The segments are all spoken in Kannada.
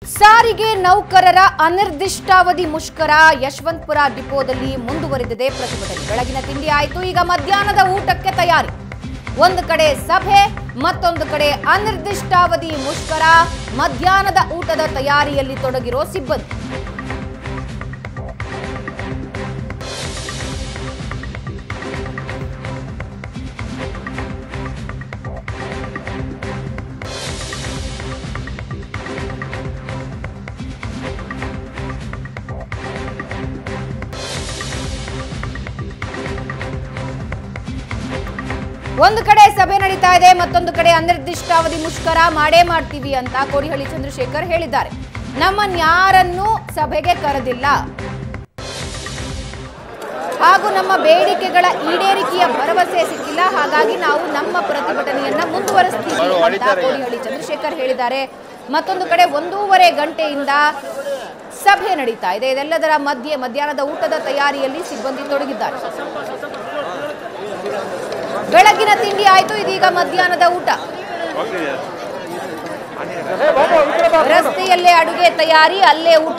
ಸಾರಿಗೆ ನೌಕರರ ಅನಿರ್ದಿಷ್ಟಾವಧಿ ಮುಷ್ಕರ ಯಶವಂತಪುರ ಡಿಪೋದಲ್ಲಿ ಮುಂದುವರಿದಿದೆ ಪ್ರತಿಭಟನೆ ಬೆಳಗಿನ ತಿಂಡಿ ಆಯಿತು ಈಗ ಮಧ್ಯಾಹ್ನದ ಊಟಕ್ಕೆ ತಯಾರಿ ಒಂದು ಕಡೆ ಸಭೆ ಮತ್ತೊಂದು ಕಡೆ ಅನಿರ್ದಿಷ್ಟಾವಧಿ ಮುಷ್ಕರ ಮಧ್ಯಾಹ್ನದ ಊಟದ ತಯಾರಿಯಲ್ಲಿ ತೊಡಗಿರೋ ಸಿಬ್ಬಂದಿ ಒಂದು ಕಡೆ ಸಭೆ ನಡೀತಾ ಇದೆ ಮತ್ತೊಂದು ಕಡೆ ಅನಿರ್ದಿಷ್ಟಾವಧಿ ಮುಷ್ಕರ ಮಾಡೇ ಮಾಡ್ತೀವಿ ಅಂತ ಕೋಡಿಹಳ್ಳಿ ಚಂದ್ರಶೇಖರ್ ಹೇಳಿದ್ದಾರೆ ನಮ್ಮನ್ಯಾರನ್ನೂ ಸಭೆಗೆ ಕರೆದಿಲ್ಲ ಹಾಗೂ ನಮ್ಮ ಬೇಡಿಕೆಗಳ ಈಡೇರಿಕೆಯ ಭರವಸೆ ಸಿಕ್ಕಿಲ್ಲ ಹಾಗಾಗಿ ನಾವು ನಮ್ಮ ಪ್ರತಿಭಟನೆಯನ್ನ ಮುಂದುವರಿಸ್ತೀವಿ ಅಂತ ಕೋಡಿಹಳ್ಳಿ ಚಂದ್ರಶೇಖರ್ ಹೇಳಿದ್ದಾರೆ ಮತ್ತೊಂದು ಕಡೆ ಒಂದೂವರೆ ಗಂಟೆಯಿಂದ ಸಭೆ ನಡೀತಾ ಇದೆ ಇದೆಲ್ಲದರ ಮಧ್ಯೆ ಮಧ್ಯಾಹ್ನದ ಊಟದ ತಯಾರಿಯಲ್ಲಿ ಸಿಬ್ಬಂದಿ ತೊಡಗಿದ್ದಾರೆ ಬೆಳಗಿನ ತಿಂಡಿ ಆಯ್ತು ಇದೀಗ ಮಧ್ಯಾಹ್ನದ ಊಟ ರಸ್ತೆಯಲ್ಲೇ ಅಡುಗೆ ತಯಾರಿ ಅಲ್ಲೇ ಊಟ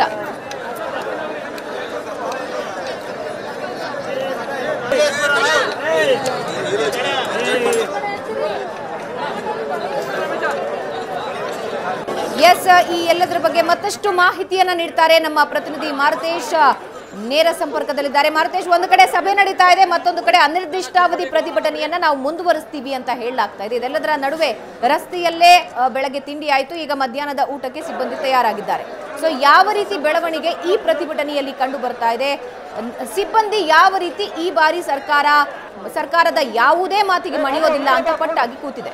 ಎಸ್ ಈ ಎಲ್ಲದರ ಬಗ್ಗೆ ಮತ್ತಷ್ಟು ಮಾಹಿತಿಯನ್ನ ನೀಡ್ತಾರೆ ನಮ್ಮ ಪ್ರತಿನಿಧಿ ಮಾರುತೇಶ್ ನೇರ ಸಂಪರ್ಕದಲ್ಲಿದ್ದಾರೆ ಮಾರುತೇಶ್ ಒಂದು ಕಡೆ ಸಭೆ ನಡೀತಾ ಇದೆ ಮತ್ತೊಂದು ಕಡೆ ಅನಿರ್ದಿಷ್ಟಾವಧಿ ಪ್ರತಿಭಟನೆಯನ್ನ ನಾವು ಮುಂದುವರಿಸ್ತೀವಿ ಅಂತ ಹೇಳಲಾಗ್ತಾ ಇದೆ ಇದೆಲ್ಲದರ ನಡುವೆ ರಸ್ತೆಯಲ್ಲೇ ಆ, ಬೆಳಗ್ಗೆ ತಿಂಡಿ ಆಯಿತು ಈಗ ಮಧ್ಯಾಹ್ನದ ಊಟಕ್ಕೆ ಸಿಬ್ಬಂದಿ ತಯಾರಾಗಿದ್ದಾರೆ ಸೊ ಯಾವ ರೀತಿ ಬೆಳವಣಿಗೆ ಈ ಪ್ರತಿಭಟನೆಯಲ್ಲಿ ಕಂಡು ಬರ್ತಾ ಇದೆ ಅನ್- ಸಿಬ್ಬಂದಿ ಯಾವ ರೀತಿ ಈ ಬಾರಿ ಸರ್ಕಾರ ಸರ್ಕಾರದ ಯಾವುದೇ ಮಾತಿಗೆ ಮಣಿಯೋದಿಲ್ಲ ಅಂತ ಪಟ್ಟಾಗಿ ಕೂತಿದೆ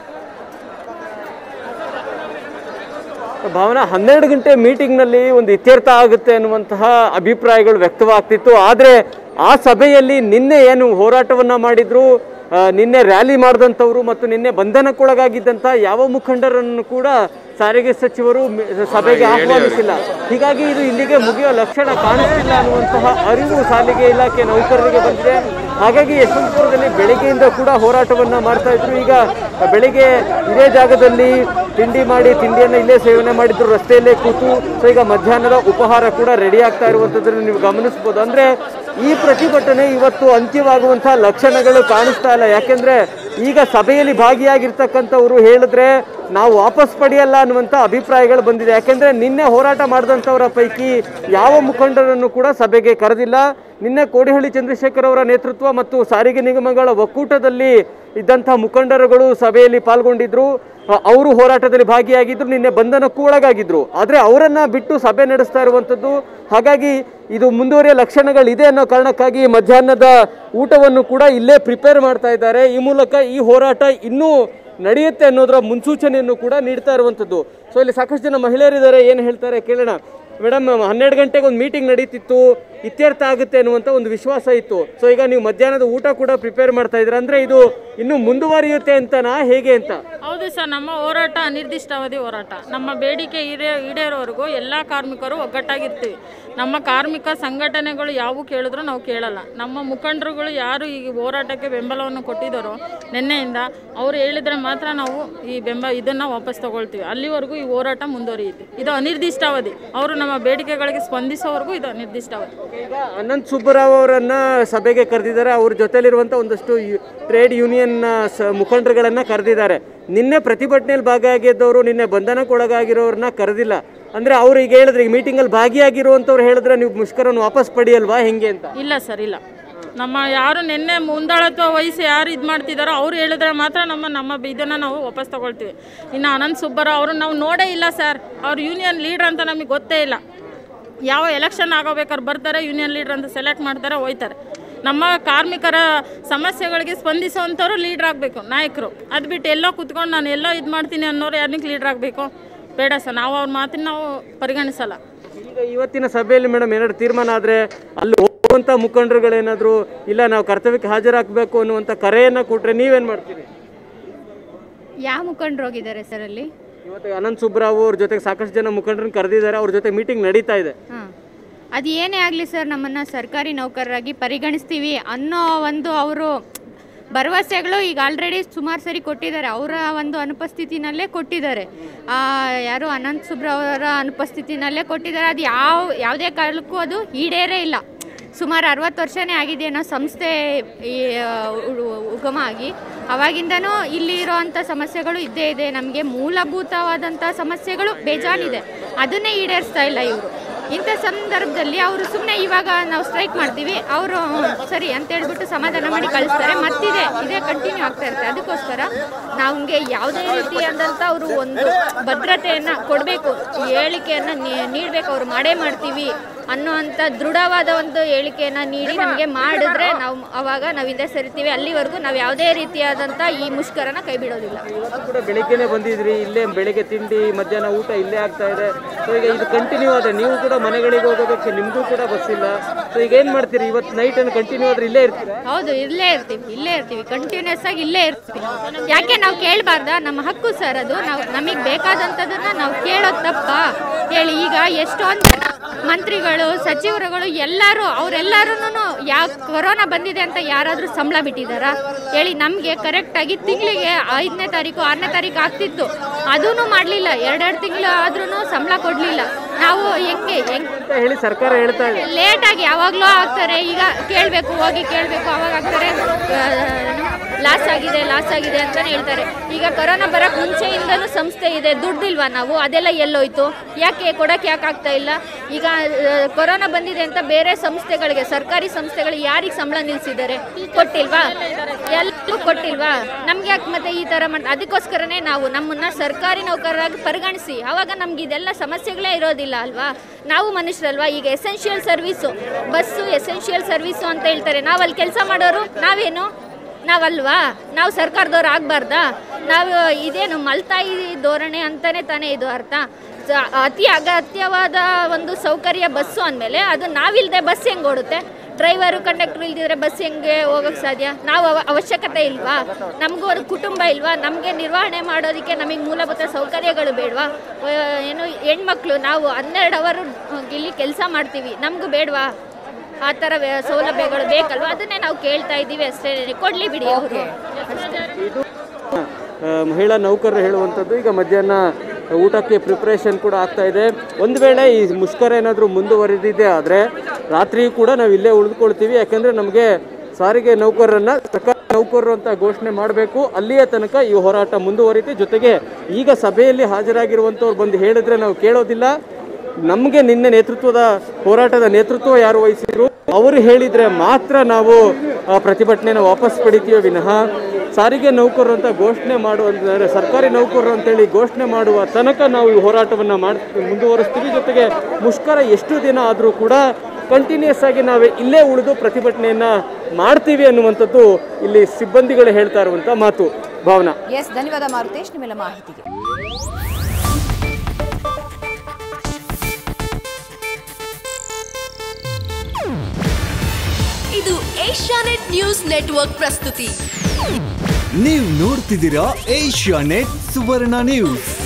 ಭಾವನಾ ಹನ್ನೆರಡು ಗಂಟೆ ಮೀಟಿಂಗ್ನಲ್ಲಿ ಒಂದು ಇತ್ಯರ್ಥ ಆಗುತ್ತೆ ಅನ್ನುವಂತಹ ಅಭಿಪ್ರಾಯಗಳು ವ್ಯಕ್ತವಾಗ್ತಿತ್ತು ಆದರೆ ಆ ಸಭೆಯಲ್ಲಿ ನಿನ್ನೆ ಏನು ಹೋರಾಟವನ್ನ ಮಾಡಿದ್ರು ಆ, ನಿನ್ನೆ ರ್ಯಾಲಿ ಮಾಡಿದಂಥವ್ರು ಮತ್ತು ನಿನ್ನೆ ಬಂಧನಕ್ಕೊಳಗಾಗಿದ್ದಂಥ ಯಾವ ಮುಖಂಡರನ್ನು ಕೂಡ ಸಾರಿಗೆ ಸಚಿವರು ಮಿ- ಸಭೆಗೆ ಆಹ್ವಾನಿಸಿಲ್ಲ ಹೀಗಾಗಿ ಇದು ಇಲ್ಲಿಗೆ ಮುಗಿಯೋ ಲಕ್ಷಣ ಕಾಣಿಸ್ತಿಲ್ಲ ಅನ್ನುವಂತಹ ಅರಿವು ಸಾರಿಗೆ ಇಲಾಖೆ ನೌಕರರಿಗೆ ಬಂದಿದೆ ಹಾಗಾಗಿ ಯಶವಂತಪುರದಲ್ಲಿ ಬೆಳಿಗ್ಗೆಯಿಂದ ಕೂಡ ಹೋರಾಟವನ್ನ ಮಾಡ್ತಾ ಇದ್ರು ಈಗ ಬೆಳಿಗ್ಗೆ ಇದೇ ಜಾಗದಲ್ಲಿ ತಿಂಡಿ ಮಾಡಿ ತಿಂಡಿಯನ್ನು ಇಲ್ಲೇ ಸೇವನೆ ಮಾಡಿದ್ರು ರಸ್ತೆಯಲ್ಲೇ ಕೂತು ಸೊ ಈಗ ಮಧ್ಯಾಹ್ನದ ಉಪಹಾರ ಕೂಡ ರೆಡಿ ಆಗ್ತಾ ಇರುವಂಥದ್ದನ್ನು ನೀವು ಗಮನಿಸ್ಬೋದು ಅಂದ್ರೆ ಈ ಪ್ರತಿಭಟನೆ ಇವತ್ತು ಅಂತ್ಯವಾಗುವಂತಹ ಲಕ್ಷಣಗಳು ಕಾಣಿಸ್ತಾ ಇಲ್ಲ ಯಾಕೆಂದ್ರೆ ಈಗ ಸಭೆಯಲ್ಲಿ ಭಾಗಿಯಾಗಿರ್ತಕ್ಕಂಥವ್ರು ಹೇಳಿದ್ರೆ ನಾವು ವಾಪಸ್ ಪಡೆಯಲ್ಲ ಅನ್ನುವಂಥ ಅಭಿಪ್ರಾಯಗಳು ಬಂದಿದೆ ಯಾಕೆಂದ್ರೆ ನಿನ್ನೆ ಹೋರಾಟ ಮಾಡಿದಂಥವರ ಪೈಕಿ ಯಾವ ಮುಖಂಡರನ್ನು ಕೂಡ ಸಭೆಗೆ ಕರೆದಿಲ್ಲ ನಿನ್ನೆ ಕೋಡಿಹಳ್ಳಿ ಚಂದ್ರಶೇಖರ್ ಅವರ ನೇತೃತ್ವ ಮತ್ತು ಸಾರಿಗೆ ನಿಗಮಗಳ ಒಕ್ಕೂಟದಲ್ಲಿ ಇದ್ದಂಥ ಮುಖಂಡರುಗಳು ಸಭೆಯಲ್ಲಿ ಪಾಲ್ಗೊಂಡಿದ್ರು ಅ- ಅವರು ಹೋರಾಟದಲ್ಲಿ ಭಾಗಿಯಾಗಿದ್ರು ನಿನ್ನೆ ಬಂಧನಕ್ಕೂ ಒಳಗಾಗಿದ್ರು ಆದರೆ ಅವರನ್ನ ಬಿಟ್ಟು ಸಭೆ ನಡೆಸ್ತಾ ಇರುವಂಥದ್ದು ಹಾಗಾಗಿ ಇದು ಮುಂದುವರಿಯ ಲಕ್ಷಣಗಳಿದೆ ಅನ್ನೋ ಕಾರಣಕ್ಕಾಗಿ ಮಧ್ಯಾಹ್ನದ ಊಟವನ್ನು ಕೂಡ ಇಲ್ಲೇ ಪ್ರಿಪೇರ್ ಮಾಡ್ತಾ ಇದ್ದಾರೆ ಈ ಮೂಲಕ ಈ ಹೋರಾಟ ಇನ್ನೂ ನಡೆಯುತ್ತೆ ಅನ್ನೋದರ ಮುನ್ಸೂಚನೆಯನ್ನು ಕೂಡ ನೀಡ್ತಾ ಇರುವಂಥದ್ದು ಸೊ ಇಲ್ಲಿ ಸಾಕಷ್ಟು ಜನ ಮಹಿಳೆಯರಿದ್ದಾರೆ ಏನು ಹೇಳ್ತಾರೆ ಕೇಳೋಣ ಮೇಡಮ್ ಹನ್ನೆರಡು ಗಂಟೆಗೆ ಒಂದು ಮೀಟಿಂಗ್ ನಡೀತಿತ್ತು ಇತ್ಯರ್ಥ ಆಗುತ್ತೆ ಅನ್ನುವಂಥ ಒಂದು ವಿಶ್ವಾಸ ಇತ್ತು ಸೊ ಈಗ ನೀವು ಮಧ್ಯಾಹ್ನದ ಊಟ ಕೂಡ ಪ್ರಿಪೇರ್ ಮಾಡ್ತಾ ಇದ್ದೀರಾ ಅಂದ್ರೆ ಇದು ಇನ್ನು ಮುಂದುವರಿಯುತ್ತೆ ಅಂತನಾ ಹೇಗೆ ಅಂತ ಹೌದು ಸರ್ ನಮ್ಮ ಹೋರಾಟ ಅನಿರ್ದಿಷ್ಟಾವಧಿ ಹೋರಾಟ ನಮ್ಮ ಬೇಡಿಕೆ ಈಡೇ ಈಡೇರೋವರೆಗೂ ಎಲ್ಲ ಕಾರ್ಮಿಕರು ಒಗ್ಗಟ್ಟಾಗಿರ್ತೀವಿ ನಮ್ಮ ಕಾರ್ಮಿಕ ಸಂಘಟನೆಗಳು ಯಾವುವು ಕೇಳಿದ್ರು ನಾವು ಕೇಳಲ್ಲ ನಮ್ಮ ಮುಖಂಡರುಗಳು ಯಾರು ಈ ಹೋರಾಟಕ್ಕೆ ಬೆಂಬಲವನ್ನು ಕೊಟ್ಟಿದ್ದಾರೋ ನಿನ್ನೆಯಿಂದ ಅವ್ರು ಹೇಳಿದ್ರೆ ಮಾತ್ರ ನಾವು ಈ ಬೆಂಬ ಇದನ್ನು ವಾಪಸ್ ತಗೊಳ್ತೀವಿ ಅಲ್ಲಿವರೆಗೂ ಈ ಹೋರಾಟ ಮುಂದುವರಿಯುತ್ತೆ ಇದು ಅನಿರ್ದಿಷ್ಟಾವಧಿ ಅವರು ನಮ್ಮ ಬೇಡಿಕೆಗಳಿಗೆ ಸ್ಪಂದಿಸೋವರೆಗೂ ಇದು ಅನಿರ್ದಿಷ್ಟಾವಧಿ ಈಗ ಅನಂತ್ ಸುಬ್ಬರಾವ್ ಅವರನ್ನ ಸಭೆಗೆ ಕರೆದಿದ್ದಾರೆ ಅವ್ರ ಜೊತೆಲಿರುವಂತ ಒಂದಷ್ಟು ಟ್ರೇಡ್ ಯೂನಿಯನ್ ಸ ಮುಖಂಡರುಗಳನ್ನ ಕರೆದಿದ್ದಾರೆ ನಿನ್ನೆ ಪ್ರತಿಭಟನೆಯಲ್ಲಿ ಭಾಗಿಯಾಗಿದ್ದವರು ನಿನ್ನೆ ಬಂಧನಕ್ಕೊಳಗಾಗಿರೋರನ್ನ ಕರೆದಿಲ್ಲ ಅಂದ್ರೆ ಅವ್ರು ಈಗ ಹೇಳಿದ್ರೆ ಈ ಮೀಟಿಂಗ್ ಅಲ್ಲಿ ಭಾಗಿಯಾಗಿರುವಂತವ್ರು ಹೇಳಿದ್ರೆ ನೀವು ಮುಷ್ಕರವನ್ನು ವಾಪಸ್ ಪಡೆಯಲ್ವಾ ಹೆಂಗೆ ಅಂತ ಇಲ್ಲ ಸರ್ ಇಲ್ಲ ನಮ್ಮ ಯಾರು ನಿನ್ನೆ ಮುಂದಾಳತ್ವ ವಹಿಸಿ ಯಾರು ಇದು ಮಾಡ್ತಿದ್ದಾರೋ ಅವ್ರು ಹೇಳಿದ್ರೆ ಮಾತ್ರ ನಮ್ಮ ನಮ್ಮ ಇದನ್ನು ನಾವು ವಾಪಸ್ ತಗೊಳ್ತೀವಿ ಇನ್ನು ಅನಂತ್ ಸುಬ್ಬರಾವ್ ಅವರು ನಾವು ನೋಡೇ ಇಲ್ಲ ಸರ್ ಅವ್ರು ಯೂನಿಯನ್ ಲೀಡ್ರ್ ಅಂತ ನಮಗೆ ಗೊತ್ತೇ ಇಲ್ಲ ಯಾವ ಎಲೆಕ್ಷನ್ ಆಗೋಬೇಕಾದ್ರೆ ಬರ್ತಾರೆ ಯೂನಿಯನ್ ಲೀಡ್ರ್ ಅಂತ ಸೆಲೆಕ್ಟ್ ಮಾಡ್ತಾರೆ ಹೋಯ್ತಾರೆ ನಮ್ಮ ಕಾರ್ಮಿಕರ ಸಮಸ್ಯೆಗಳಿಗೆ ಸ್ಪಂದಿಸುವಂಥವ್ರು ಲೀಡ್ರ್ ಆಗಬೇಕು ನಾಯಕರು ಅದು ಬಿಟ್ಟು ಎಲ್ಲೋ ಕುತ್ಕೊಂಡು ನಾನು ಎಲ್ಲೋ ಇದು ಮಾಡ್ತೀನಿ ಅನ್ನೋರು ಯಾರನಿಗೆ ಲೀಡ್ರ್ ಆಗಬೇಕು ಬೇಡ ಸರ್ ನಾವು ಅವ್ರ ಮಾತಿನ ನಾವು ಪರಿಗಣಿಸಲ್ಲ ಈಗ ಇವತ್ತಿನ ಸಭೆಯಲ್ಲಿ ಮೇಡಮ್ ಏನಾದ್ರು ತೀರ್ಮಾನ ಆದ್ರೆ ಅಲ್ಲಿ ಹೋಗುವಂತ ಮುಖಂಡರುಗಳೇನಾದ್ರು ಇಲ್ಲ ನಾವು ಕರ್ತವ್ಯಕ್ಕೆ ಹಾಜರಾಗಬೇಕು ಅನ್ನುವಂಥ ಕರೆಯನ್ನ ಕೊಟ್ರೆ ನೀವೇನ್ ಮಾಡ್ತೀರಿ ಯಾವ ಮುಖಂಡರು ಹೋಗಿದ್ದಾರೆ ಸರ್ ಅಲ್ಲಿ ಇವತ್ತು ಅನಂತ್ ಸುಬ್ರಾವ್ ಅವ್ರ ಜೊತೆಗೆ ಸಾಕಷ್ಟು ಜನ ಮುಖಂಡರನ್ನ ಕರೆದಿದ್ದಾರೆ ಅವ್ರ ಜೊತೆ ಮೀಟಿಂಗ್ ನಡೀತಾ ಇದೆ ಹಾಂ ಅದು ಏನೇ ಆಗಲಿ ಸರ್ ನಮ್ಮನ್ನು ಸರ್ಕಾರಿ ನೌಕರರಾಗಿ ಪರಿಗಣಿಸ್ತೀವಿ ಅನ್ನೋ ಒಂದು ಅವರು ಭರವಸೆಗಳು ಈಗ ಆಲ್ರೆಡಿ ಸುಮಾರು ಸರಿ ಕೊಟ್ಟಿದ್ದಾರೆ ಅವರ ಒಂದು ಅನುಪಸ್ಥಿತಿನಲ್ಲೇ ಕೊಟ್ಟಿದ್ದಾರೆ ಆ, ಯಾರು ಅನಂತ್ ಸುಬ್ರ ಅವರ ಅನುಪಸ್ಥಿತಿನಲ್ಲೇ ಕೊಟ್ಟಿದ್ದಾರೆ ಅದು ಯಾವ ಯಾವುದೇ ಕಾರಣಕ್ಕೂ ಅದು ಈಡೇರೇ ಇಲ್ಲ ಸುಮಾರು ಅರವತ್ತು ವರ್ಷನೇ ಆಗಿದೆ ಅನ್ನೋ ಸಂಸ್ಥೆ ಈ, ಆ, ಉ- ಉಗಮ ಆಗಿ ಅವಾಗಿಂದನೂ ಇಲ್ಲಿ ಇರೋವಂಥ ಸಮಸ್ಯೆಗಳು ಇದ್ದೇ ಇದೆ ನಮಗೆ ಮೂಲಭೂತವಾದಂಥ ಸಮಸ್ಯೆಗಳು ಬೇಜಾನಿದೆ ಅದನ್ನೇ ಈಡೇರಿಸ್ತಾ ಇಲ್ಲ ಇವರು ಇಂಥ ಸಂದರ್ಭದಲ್ಲಿ ಅವರು ಸುಮ್ಮನೆ ಇವಾಗ ನಾವು ಸ್ಟ್ರೈಕ್ ಮಾಡ್ತೀವಿ ಅವರು ಸರಿ ಅಂತ ಹೇಳ್ಬಿಟ್ಟು ಸಮಾಧಾನ ಮಾಡಿ ಕಳಿಸ್ತಾರೆ ಮತ್ತಿದೆ ಇದೇ ಕಂಟಿನ್ಯೂ ಆಗ್ತಾ ಇರುತ್ತೆ ಅದಕ್ಕೋಸ್ಕರ ನಮಗೆ ಯಾವುದೇ ರೀತಿಯಾದಂಥ ಅವರು ಒಂದು ಭದ್ರತೆಯನ್ನು ಕೊಡಬೇಕು ಹೇಳಿಕೆಯನ್ನು ನೀಡಬೇಕು ಅವ್ರು ಮಾಡೇ ಮಾಡ್ತೀವಿ ಅನ್ನೋವಂಥ ದೃಢವಾದ ಒಂದು ಹೇಳಿಕೆಯನ್ನು ನೀಡಿ ನಮಗೆ ಮಾಡಿದ್ರೆ ನಾವು ಅವಾಗ ನಾವು ಹಿಂದೆ ಸರಿತೀವಿ ಅಲ್ಲಿವರೆಗೂ ನಾವು ಯಾವುದೇ ರೀತಿಯಾದಂಥ ಈ ಮುಷ್ಕರನ ಕೈ ಬಿಡೋದಿಲ್ಲ ಇವತ್ತು ಕೂಡ ಬೆಳಿಗ್ಗೆನೆ ಬಂದಿದ್ರಿ ಇಲ್ಲೇ ಬೆಳಿಗ್ಗೆ ತಿಂಡಿ ಮಧ್ಯಾಹ್ನ ಊಟ ಇಲ್ಲೇ ಆಗ್ತಾ ಇದೆ ಸೊ ಈಗ ಇದು ಕಂಟಿನ್ಯೂ ಆದ್ರೆ ನೀವು ಕೂಡ ಮನೆಗಳಿಗೆ ಹೋಗೋದಕ್ಕೆ ನಿಮಗೂ ಕೂಡ ಬಸ್ ಇಲ್ಲ ಸೊ ಈಗ ಏನ್ ಮಾಡ್ತೀರಿ ಇವತ್ತು ನೈಟ್ ಅನ್ನು ಕಂಟಿನ್ಯೂ ಆದ್ರೆ ಇಲ್ಲೇ ಇರ್ತೀರಾ ಹೌದು ಇಲ್ಲೇ ಇರ್ತೀವಿ ಇಲ್ಲೇ ಇರ್ತೀವಿ ಕಂಟಿನ್ಯೂಸ್ ಆಗಿ ಇಲ್ಲೇ ಇರ್ತೀವಿ ಯಾಕೆ ನಾವು ಕೇಳಬಾರ್ದ ನಮ್ಮ ಹಕ್ಕು ಸರ್ ಅದು ನಾವು ನಮಗೆ ಬೇಕಾದಂಥದನ್ನ ನಾವು ಕೇಳೋದು ತಪ್ಪ ಹೇಳಿ ಈಗ ಎಷ್ಟೊಂದು ಜನ ಮಂತ್ರಿಗಳು ಸಚಿವರುಗಳು ಎಲ್ಲರೂ ಅವರೆಲ್ಲರೂ ಯಾವ ಕೊರೋನಾ ಬಂದಿದೆ ಅಂತ ಯಾರಾದರೂ ಸಂಬಳ ಬಿಟ್ಟಿದ್ದಾರಾ ಹೇಳಿ ನಮಗೆ ಕರೆಕ್ಟಾಗಿ ತಿಂಗಳಿಗೆ ಐದನೇ ತಾರೀಕು ಆರನೇ ತಾರೀಕು ಆಗ್ತಿತ್ತು ಅದೂ ಮಾಡಲಿಲ್ಲ ಎರಡೆರಡು ತಿಂಗಳು ಆದ್ರೂ ಸಂಬಳ ಕೊಡಲಿಲ್ಲ ನಾವು ಹೆಂಗೆ ಹೆಂಗೆ ಅಂತ ಹೇಳಿ ಸರ್ಕಾರ ಹೇಳ್ತಾ ಇದೆ ಲೇಟಾಗಿ ಯಾವಾಗಲೂ ಆಗ್ತಾರೆ ಈಗ ಕೇಳಬೇಕು ಹೋಗಿ ಕೇಳಬೇಕು ಅವಾಗ ಆಗ್ತಾರೆ ಲಾಸ್ ಆಗಿದೆ ಲಾಸ್ ಆಗಿದೆ ಅಂತಲೇ ಹೇಳ್ತಾರೆ ಈಗ ಕೊರೋನಾ ಬರೋಕ್ಕೆ ಮುಂಚೆಯಿಂದಲೂ ಸಂಸ್ಥೆ ಇದೆ ದುಡ್ಡಿಲ್ವಾ ನಾವು ಅದೆಲ್ಲ ಎಲ್ಲೋಯ್ತು ಯಾಕೆ ಕೊಡೋಕ್ಕೆ ಯಾಕೆ ಆಗ್ತಾ ಇಲ್ಲ ಈಗ ಆ, ಕೊರೋನಾ ಬಂದಿದೆ ಅಂತ ಬೇರೆ ಸಂಸ್ಥೆಗಳಿಗೆ ಸರ್ಕಾರಿ ಸಂಸ್ಥೆಗಳು ಯಾರಿಗೆ ಸಂಬಳ ನಿಲ್ಲಿಸಿದ್ದಾರೆ ಕೊಟ್ಟಿಲ್ವಾ ಎಲ್ಲರೂ ಕೊಟ್ಟಿಲ್ವಾ ನಮ್ಗೆ ಯಾಕೆ ಮತ್ತೆ ಈ ಥರ ಮಾಡಿ ಅದಕ್ಕೋಸ್ಕರನೇ ನಾವು ನಮ್ಮನ್ನ ಸರ್ಕಾರಿ ನೌಕರರಾಗಿ ಪರಿಗಣಿಸಿ ಆವಾಗ ನಮ್ಗೆ ಇದೆಲ್ಲ ಸಮಸ್ಯೆಗಳೇ ಇರೋದಿಲ್ಲ ಅಲ್ವಾ ನಾವು ಮನುಷ್ಯರಲ್ವಾ ಈಗ essential service bus essential service ಅಂತ ಹೇಳ್ತಾರೆ ನಾವು ಅಲ್ಲಿ ಕೆಲಸ ಮಾಡೋರು ನಾವೇನು ನಾವಲ್ವಾ ನಾವು ಸರ್ಕಾರದವ್ರು ಆಗಬಾರ್ದಾ ನಾವು ಇದೇನು ಮಲ್ತಾಯಿ ಧೋರಣೆ ಅಂತಲೇ ತಾನೇ ಇದು ಅರ್ಥ ಸ- ಅತಿ ಅಗತ್ಯವಾದ ಒಂದು ಸೌಕರ್ಯ ಬಸ್ಸು ಅಂದಮೇಲೆ ಅದು ನಾವಿಲ್ಲದೆ ಬಸ್ ಹೆಂಗೆ ಓಡುತ್ತೆ ಡ್ರೈವರು ಕಂಡಕ್ಟ್ರು ಇಲ್ದಿದ್ರೆ ಬಸ್ ಹೆಂಗೆ ಹೋಗೋಕ್ಕೆ ಸಾಧ್ಯ ನಾವು ಅವ ಅವಶ್ಯಕತೆ ಇಲ್ವಾ ನಮಗೂ ಒಂದು ಕುಟುಂಬ ಇಲ್ವಾ ನಮಗೆ ನಿರ್ವಹಣೆ ಮಾಡೋದಕ್ಕೆ ನಮಗೆ ಮೂಲಭೂತ ಸೌಕರ್ಯಗಳು ಬೇಡವಾ ಏನು ಹೆಣ್ಮಕ್ಳು ನಾವು ಹನ್ನೆರಡು ಅವರು ಇಲ್ಲಿ ಕೆಲಸ ಮಾಡ್ತೀವಿ ನಮಗೂ ಬೇಡವಾ ಆ ಥರ ವ್ಯ- ಸೌಲಭ್ಯಗಳು ಬೇಕಲ್ವಾ ಅದನ್ನೇ ನಾವು ಕೇಳ್ತಾ ಇದ್ದೀವಿ ಅಷ್ಟೇ ಕೊಡಲಿ ಬಿಡಿ ಅವರು ಇದು ಆ, ಮಹಿಳಾ ನೌಕರರು ಹೇಳುವಂಥದ್ದು ಈಗ ಮಧ್ಯಾಹ್ನ ಊಟಕ್ಕೆ ಪ್ರಿಪ್ರೇಷನ್ ಕೂಡ ಆಗ್ತಾ ಇದೆ ಒಂದು ವೇಳೆ ಈ ಮುಷ್ಕರ ಏನಾದರೂ ಮುಂದುವರಿದಿದೆ ಆದರೆ ರಾತ್ರಿ ಕೂಡ ನಾವು ಇಲ್ಲೇ ಉಳಿದುಕೊಳ್ತೀವಿ ಯಾಕಂದರೆ ನಮಗೆ ಸಾರಿಗೆ ನೌಕರರನ್ನ ಸರ್ಕಾರಿ ನೌಕರರು ಅಂತ ಘೋಷಣೆ ಮಾಡಬೇಕು ಅಲ್ಲಿಯ ತನಕ ಈ ಹೋರಾಟ ಮುಂದುವರಿತೆ ಜೊತೆಗೆ ಈಗ ಸಭೆಯಲ್ಲಿ ಹಾಜರಾಗಿರುವಂಥವ್ರು ಬಂದು ಹೇಳಿದ್ರೆ ನಾವು ಕೇಳೋದಿಲ್ಲ ನಮಗೆ ನಿನ್ನೆ ನೇತೃತ್ವದ ಹೋರಾಟದ ನೇತೃತ್ವ ಯಾರು ವಹಿಸಿದ್ರು ಅವರು ಹೇಳಿದ್ರೆ ಮಾತ್ರ ನಾವು ಆ, ಪ್ರತಿಭಟನೆನ ವಾಪಸ್ ಪಡಿತೀವಿ ವಿನಃ ಸಾರಿಗೆ ನೌಕರರು ಅಂತ ಘೋಷಣೆ ಮಾಡುವ ಅಂದರೆ ಸರ್ಕಾರಿ ನೌಕರರು ಅಂತೇಳಿ ಘೋಷಣೆ ಮಾಡುವ ತನಕ ನಾವು ಈ ಹೋರಾಟವನ್ನು ಮಾಡಿ ಮುಂದುವರಿಸ್ತೀವಿ ಜೊತೆಗೆ ಮುಷ್ಕರ ಎಷ್ಟು ದಿನ ಆದರೂ ಕೂಡ ಕಂಟಿನ್ಯೂಸ್ ಆಗಿ ನಾವು ಇಲ್ಲೇ ಉಳಿದು ಪ್ರತಿಭಟನೆಯನ್ನ ಮಾಡ್ತೀವಿ ಅನ್ನುವಂಥದ್ದು ಇಲ್ಲಿ ಸಿಬ್ಬಂದಿಗಳು ಹೇಳ್ತಾ ಇರುವಂಥ ಮಾತು ಭಾವನಾ ಎಸ್ ಧನ್ಯವಾದ ಮಾರುತೇಶ್ ನಿಮ್ಮೆಲ್ಲ ಮಾಹಿತಿಗೆ ಇದು ಏಷ್ಯಾನೆಟ್ ನ್ಯೂಸ್ ನೆಟ್ವರ್ಕ್ ಪ್ರಸ್ತುತಿ ನೀವು ನೋಡ್ತಿದ್ದೀರಾ ಏಷ್ಯಾ ನೆಟ್ ಸುವರ್ಣ ನ್ಯೂಸ್